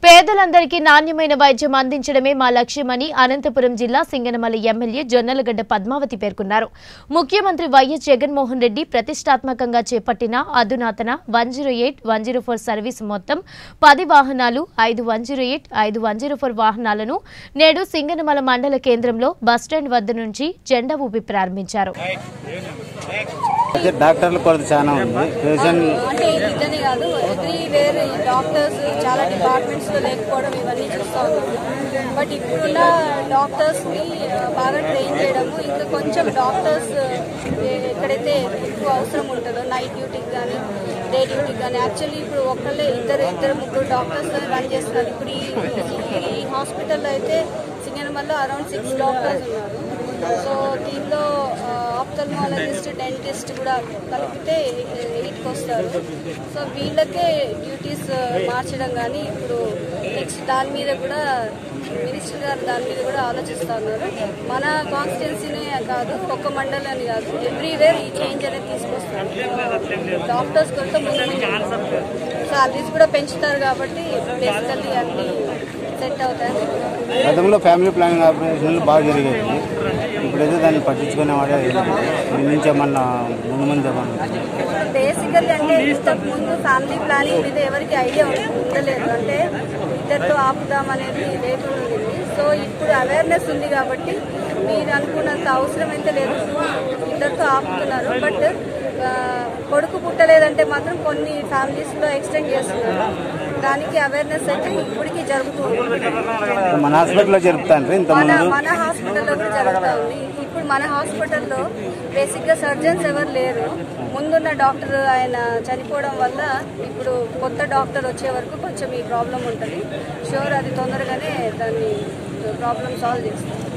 పేదలందరికీ నాణ్యమైన వైద్యం అందించడమే మా లక్ష్యమని అనంతపురం జిల్లా సింగనమల ఎమ్మెల్యే జొన్నలగడ్డ పద్మావతి పేర్కొన్నారు ముఖ్యమంత్రి వైఎస్ జగన్మోహన్ రెడ్డి ప్రతిష్టాత్మకంగా చేపట్టిన అధునాతన one zero eight one zero four service మొత్తం పది వాహనాలు ఐదు వన్ జీరో ఎయిట్ ఐదు వన్ జీరో ఫోర్ వాహనాలను నేడు సింగనమల మండల కేంద్రంలో బస్టాండ్ వద్ద నుంచి జెండా ఊపి ప్రారంభించారు అయితే డాక్టర్ల కొరత చాలా ఉంది పేషెంట్ అంటే ఇదని కాదు ఎవ్రీ వేర్ డాక్టర్స్ చాలా డిపార్ట్మెంట్స్ లో లేకపోవడం ఇవన్నీ చూస్తూ ఉన్నాము బట్ ఇప్పుడున్న డాక్టర్స్ ని ఆ, బాగా ట్రైన్ చేయడము ఇంకా కొంచెం డాక్టర్స్ ఎక్కడైతే ఎక్కువ అవసరం ఉంటుందో నైట్ డ్యూటీకి కానీ డే డ్యూటీకి కానీ యాక్చువల్లీ ఇప్పుడు ఒకళ్ళే ఇద్దరు ఇద్దరు ముగ్గురు డాక్టర్స్ రన్ చేస్తున్నారు ఇప్పుడు ఈ ఈ హాస్పిటల్లో అయితే సింగనమల్లో అరౌండ్ సిక్స్ డాక్టర్స్ ఉన్నారు సో దీనిలో ఆప్థల్మాలజిస్ట్ డెంటిస్ట్ కూడా కలిపితే ఎయిట్కి వస్తారు సో వీళ్ళకే డ్యూటీస్ మార్చడం కానీ ఇప్పుడు నెక్స్ట్ దాని మీద కూడా మినిస్టర్ గారు దాని మీద కూడా ఆలోచిస్తూ ఉన్నారు మన కాన్స్టిట్యున్సీనే కాదు ఒక్క మండలాన్ని కాదు ఎవ్రీవేర్ ఈ చేంజ్ అనేది తీసుకొస్తారు డాక్టర్స్ కొరత ముందు సాలరీస్ కూడా పెంచుతారు కాబట్టి బేసికల్లీ అన్ని సెట్ అవుతాయి గతంలో ఫ్యామిలీ ప్లానింగ్ ఆపరేషన్లు బాగా జరిగాయి ఇప్పుడైతే దాన్ని పట్టించుకునేవాడే దీని నుంచి ఏమన్నా ముందు ముందు ఏమన్నా బేసికల్లీ అంటే ఇంతకు ముందు ఫ్యామిలీ ప్లానింగ్ మీద ఎవరికి ఐడియా ఉండలేదు అంటే ఇద్దరితో ఆపుదాం అనేది లేకుండా ఉంది సో ఇప్పుడు అవేర్నెస్ ఉంది కాబట్టి మీరు అనుకున్నంత అవసరం అయితే లేదు ఇద్దరితో ఆపుతున్నారు బట్ కొడుకు పుట్టలేదంటే మాత్రం కొన్ని ఫ్యామిలీస్లో ఎక్స్టెండ్ చేస్తున్నారు దానికి అవేర్నెస్ అయితే ఇప్పటికీ జరుగుతుంది మన హాస్పిటల్లో జరుపుతాండ్రి ఇంత మన ముందు మన హాస్పిటల్లో కూడా జరుగుతూ ఉంది ఇప్పుడు మన హాస్పిటల్లో బేసిక్గా సర్జన్స్ ఎవరు లేరు ముందున్న డాక్టర్ ఆయన చనిపోవడం వల్ల ఇప్పుడు కొత్త డాక్టర్ వచ్చే వరకు కొంచెం ఈ ప్రాబ్లం ఉంటుంది షూర్ అది తొందరగానే దాన్ని ప్రాబ్లం సాల్వ్ చేస్తుంది